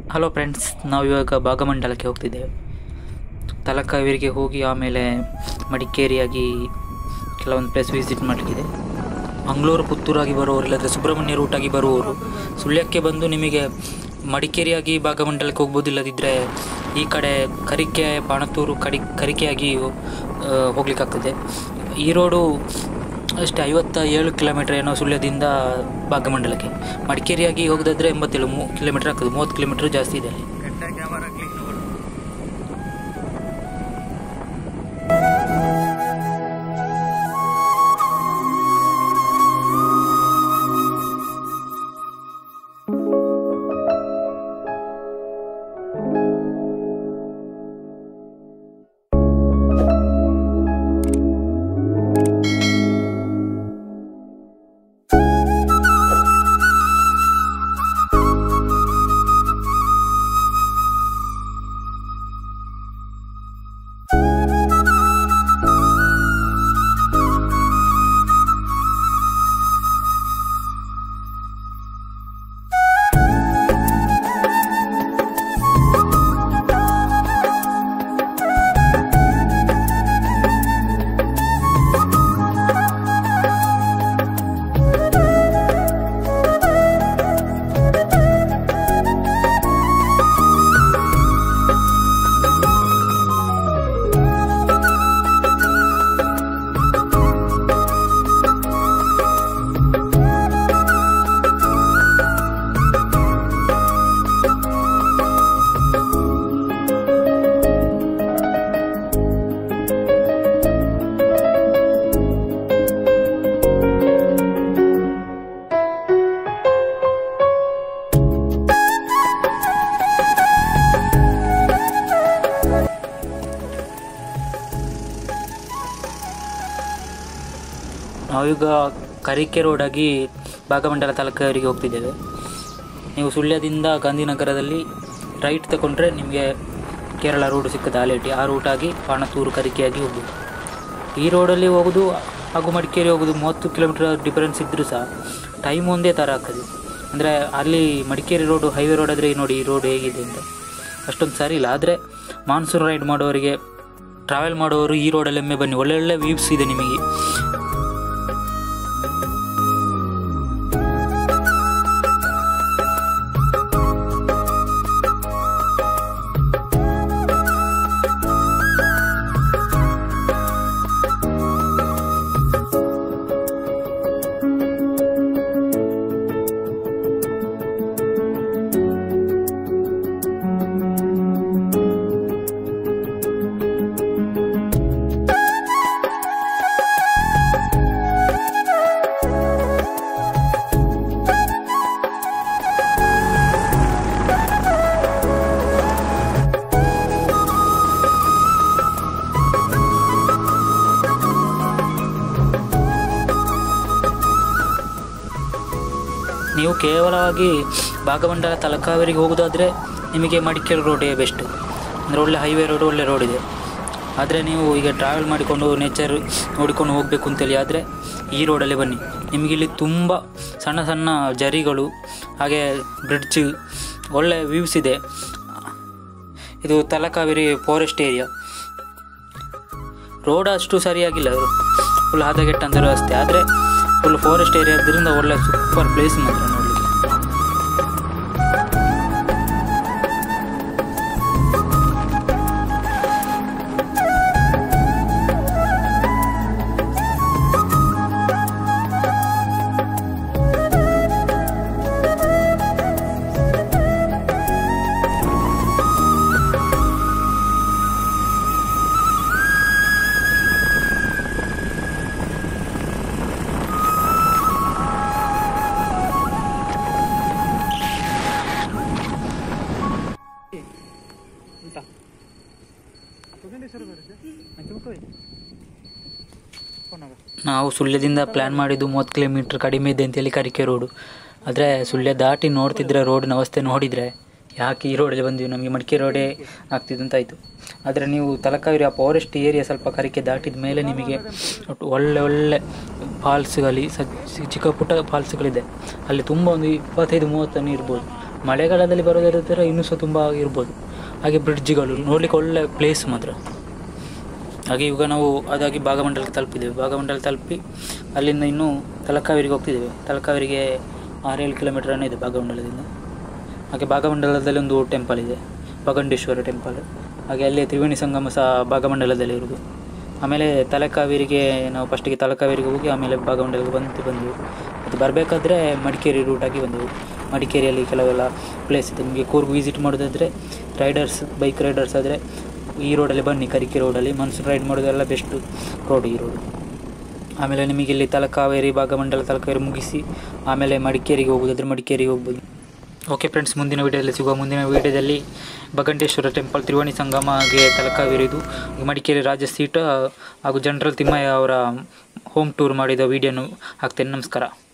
hello friends ನಾವು ಇವಾಗ ಭಾಗಮಂಡಲಕ್ಕೆ ಹೋಗ್ತಿದ್ದೇವೆ ತಲಕಾವೇರಿಗೆ ಹೋಗಿ ಆಮೇಲೆ ಮಡಿಕೇರಿಯಾಗಿ ಕೆಲವೊಂದು ಪ್ಲೇಸ್ ವಿಸಿಟ್ ಮಾಡಲಿಕ್ಕಿದೆ ಮಂಗಳೂರು ಪುತ್ತೂರಾಗಿ ಬರುವವರು ಇಲ್ಲದ್ರೆ ಸುಬ್ರಹ್ಮಣ್ಯ ರೂಟಾಗಿ ಬರುವವರು ಸುಳ್ಯಕ್ಕೆ ಬಂದು ನಿಮಗೆ ಮಡಿಕೇರಿಯಾಗಿ ಭಾಗಮಂಡಲಕ್ಕೆ ಹೋಗ್ಬೋದು ಇಲ್ಲದಿದ್ದರೆ ಈ ಕಡೆ ಕರಿಕೆ ಪಾಣತ್ತೂರು ಕಡಿ ಕರಿಕೆಯಾಗಿ ಆ, ಹೋಗ್ಲಿಕ್ಕಾಗ್ತದೆ ಈ ರೋಡು ಅಷ್ಟೇ ಐವತ್ತ ಏಳು ಕಿಲೋಮೀಟರ್ ಏನೋ ಸುಳ್ಯದಿಂದ ಭಾಗಮಂಡಲಕ್ಕೆ ಮಡಿಕೇರಿಯಾಗಿ ಹೋಗೋದಾದ್ರೆ ಎಂಬತ್ತೇಳು ಮೂ ಕಿಲೋಮೀಟರ್ ಆಗ್ತದೆ ಮೂವತ್ತು ಕಿಲೋಮೀಟರ್ ಜಾಸ್ತಿ ಇದೆ ಅಲ್ಲಿ ನಾವೀಗ ಕರಿಕೆ ರೋಡಾಗಿ ಭಾಗಮಂಡಲ ತಲಕಾವೇರಿಗೆ ಹೋಗ್ತಿದ್ದೇವೆ ನೀವು ಸುಳ್ಯದಿಂದ ಗಾಂಧಿನಗರದಲ್ಲಿ ರೈಟ್ ತಗೊಂಡ್ರೆ ನಿಮಗೆ ಕೇರಳ ರೋಡ್ ಸಿಕ್ಕುತ್ತೆ ಆಲೇಟಿ ಆ ರೂಟಾಗಿ ಪಾಣತ್ತೂರು ಕರಿಕೆಯಾಗಿ ಹೋಗ್ಬೋದು ಈ ರೋಡಲ್ಲಿ ಹೋಗೋದು ಹಾಗೂ ಮಡಿಕೇರಿ ಹೋಗೋದು ಮೂವತ್ತು ಕಿಲೋಮೀಟರ್ ಡಿಫರೆನ್ಸ್ ಇದ್ದರೂ ಸಹ ಟೈಮ್ ಒಂದೇ ಥರ ಆಗ್ತದೆ ಅಂದರೆ ಅಲ್ಲಿ ಮಡಿಕೇರಿ ರೋಡು ಹೈವೇ ರೋಡ್ ಆದರೆ ನೋಡಿ ಈ ರೋಡ್ ಹೇಗಿದೆ ಅಂತ ಅಷ್ಟೊಂದು ಸರಿ ಇಲ್ಲ ಆದರೆ ಮಾನ್ಸೂನ್ ರೈಡ್ ಮಾಡೋರಿಗೆ ಟ್ರಾವೆಲ್ ಮಾಡೋರು ಈ ರೋಡಲ್ಲಿ ಒಮ್ಮೆ ಬನ್ನಿ ಒಳ್ಳೊಳ್ಳೆ ವ್ಯೂಸ್ ಇದೆ ನಿಮಗೆ ನೀವು ಕೇವಲವಾಗಿ ಭಾಗಮಂಡಲ ತಲಕಾವೇರಿಗೆ ಹೋಗೋದಾದರೆ ನಿಮಗೆ ಮಡಿಕೇರಿ ರೋಡೇ ಬೆಸ್ಟು ಅಂದರೆ ಒಳ್ಳೆ ಹೈವೇ ರೋಡ್ ಒಳ್ಳೆ ರೋಡ್ ಇದೆ ಆದರೆ ನೀವು ಈಗ ಟ್ರಾವೆಲ್ ಮಾಡಿಕೊಂಡು ನೇಚರ್ ನೋಡಿಕೊಂಡು ಹೋಗಬೇಕು ಅಂತೇಳಿ ಆದರೆ ಈ ರೋಡಲ್ಲೇ ಬನ್ನಿ ನಿಮಗೆ ಇಲ್ಲಿ ತುಂಬ ಸಣ್ಣ ಸಣ್ಣ ಜರಿಗಳು ಹಾಗೆ ಬ್ರಿಡ್ಜ್ ಒಳ್ಳೆ ವ್ಯೂಸ್ ಇದೆ ಇದು ತಲಕಾವೇರಿ ಫಾರೆಸ್ಟ್ ಏರಿಯಾ ರೋಡ್ ಅಷ್ಟು ಸರಿಯಾಗಿಲ್ಲ ಫುಲ್ ಹದಗೆಟ್ಟ ಅಂತ ರಸ್ತೆ ಆದರೆ ಫುಲ್ ಫಾರೆಸ್ಟ್ ಏರಿಯಾ ಆದ್ದರಿಂದ ಒಳ್ಳೆ ಸೂಪರ್ ಪ್ಲೇಸ್ ಮಾತ್ರ ನೋಡಲಿಕ್ಕೆ ನಾವು ಸುಳ್ಯದಿಂದ ಪ್ಲ್ಯಾನ್ ಮಾಡಿದ್ದು ಮೂವತ್ತು ಕಿಲೋಮೀಟ್ರ್ ಕಡಿಮೆ ಇದೆ ಅಂತೇಳಿ ಕರಿಕೆ ರೋಡು ಆದರೆ ಸುಳ್ಯ ದಾಟಿ ನೋಡ್ತಿದ್ರೆ ರೋಡಿನ ಅವಸ್ಥೆ ನೋಡಿದರೆ ಯಾಕೆ ಈ ರೋಡಲ್ಲಿ ಬಂದ್ವಿ ನಮಗೆ ಮಡಿಕೇರಿ ರೋಡೇ ಆಗ್ತಿದ್ದು ಅಂತ ಆಯಿತು ಆದರೆ ನೀವು ತಲಕಾವೇರಿ ಆ ಫಾರೆಸ್ಟ್ ಏರಿಯಾ ಸ್ವಲ್ಪ ಕರಿಕೆ ದಾಟಿದ ಮೇಲೆ ನಿಮಗೆ ಒಟ್ಟು ಒಳ್ಳೆ ಒಳ್ಳೆ ಫಾಲ್ಸ್ಗಳಿ ಸ ಚಿಕ್ಕ ಪುಟ್ಟ ಫಾಲ್ಸ್ಗಳಿದೆ ಅಲ್ಲಿ ತುಂಬ ಒಂದು ಇಪ್ಪತ್ತೈದು ಮೂವತ್ತು ಇರ್ಬೋದು ಮಳೆಗಾಲದಲ್ಲಿ ಬರೋದಿದ್ದರೆ ಇನ್ನೂ ಸಹ ತುಂಬ ಇರ್ಬೋದು ಹಾಗೆ ಬ್ರಿಡ್ಜ್ಗಳು ನೋಡಲಿಕ್ಕೆ ಒಳ್ಳೆ ಪ್ಲೇಸ್ ಮಾತ್ರ ಹಾಗೆ ಇವಾಗ ನಾವು ಅದಾಗಿ ಭಾಗಮಂಡಲಕ್ಕೆ ತಲುಪಿದ್ದೇವೆ ಭಾಗಮಂಡಲ ತಲುಪಿ ಅಲ್ಲಿಂದ ಇನ್ನೂ ತಲಕಾವೇರಿಗೆ ಹೋಗ್ತಿದ್ದೇವೆ ತಲಕಾವೇರಿಗೆ ಆರೇಳು ಕಿಲೋಮೀಟರ್ ಇದೆ ಭಾಗಮಂಡಲದಿಂದ ಹಾಗೆ ಭಾಗಮಂಡಲದಲ್ಲಿ ಒಂದು ಟೆಂಪಲ್ ಇದೆ ಭಗಂಡೇಶ್ವರ ಟೆಂಪಲ್ ಹಾಗೆ ಅಲ್ಲಿ ತ್ರಿವೇಣಿ ಸಂಗಮ ಸಹ ಭಾಗಮಂಡಲದಲ್ಲಿ ಇರೋದು ಆಮೇಲೆ ತಲಕಾವೇರಿಗೆ ನಾವು ಫಸ್ಟಿಗೆ ತಲಕಾವೇರಿಗೆ ಹೋಗಿ ಆಮೇಲೆ ಭಾಗಮಂಡಲಕ್ಕೆ ಬಂದು ಬಂದೆವು ಅದು ಬರಬೇಕಾದ್ರೆ ಮಡಿಕೇರಿ ರೂಟಾಗಿ ಬಂದೆವು ಮಡಿಕೇರಿಯಲ್ಲಿ ಕೆಲವೆಲ್ಲ ಪ್ಲೇಸ್ ಇದೆ ನಿಮಗೆ ಕೂರ್ಗ್ ವಿಸಿಟ್ ಮಾಡೋದಾದರೆ ರೈಡರ್ಸ್ ಬೈಕ್ ರೈಡರ್ಸ್ ಆದರೆ ಈ ರೋಡಲ್ಲಿ ಬನ್ನಿ ಕರಿಕೆ ರೋಡಲ್ಲಿ ಮನ್ಸೂನ್ ರೈಡ್ ಮಾಡೋದೆಲ್ಲ ಬೆಸ್ಟ್ ರೋಡ್ ಈ ರೋಡು ಆಮೇಲೆ ನಿಮಗೆ ಇಲ್ಲಿ ತಲಕಾವೇರಿ ಭಾಗಮಂಡಲ ತಲಕಾವೇರಿ ಮುಗಿಸಿ ಆಮೇಲೆ ಮಡಿಕೇರಿಗೆ ಹೋಗೋದಾದ್ರೆ ಮಡಿಕೇರಿಗೆ ಹೋಗ್ಬೋದು ಓಕೆ ಫ್ರೆಂಡ್ಸ್ ಮುಂದಿನ ವೀಡಿಯೋದಲ್ಲಿ ಸಿಗುವ ಮುಂದಿನ ವೀಡಿಯೋದಲ್ಲಿ ಭಗಂಡೇಶ್ವರ ಟೆಂಪಲ್ ತ್ರಿವೇಣಿ ಸಂಗಮ ಹಾಗೆ ತಲಕಾವೇರಿದು ಮಡಿಕೇರಿ ರಾಜ ಸೀಟ್ ಹಾಗೂ ಜನರಲ್ ತಿಮ್ಮಯ್ಯ ಅವರ ಹೋಮ್ ಟೂರ್ ಮಾಡಿದ ವೀಡಿಯೋನು ಹಾಕ್ತೇನೆ ನಮಸ್ಕಾರ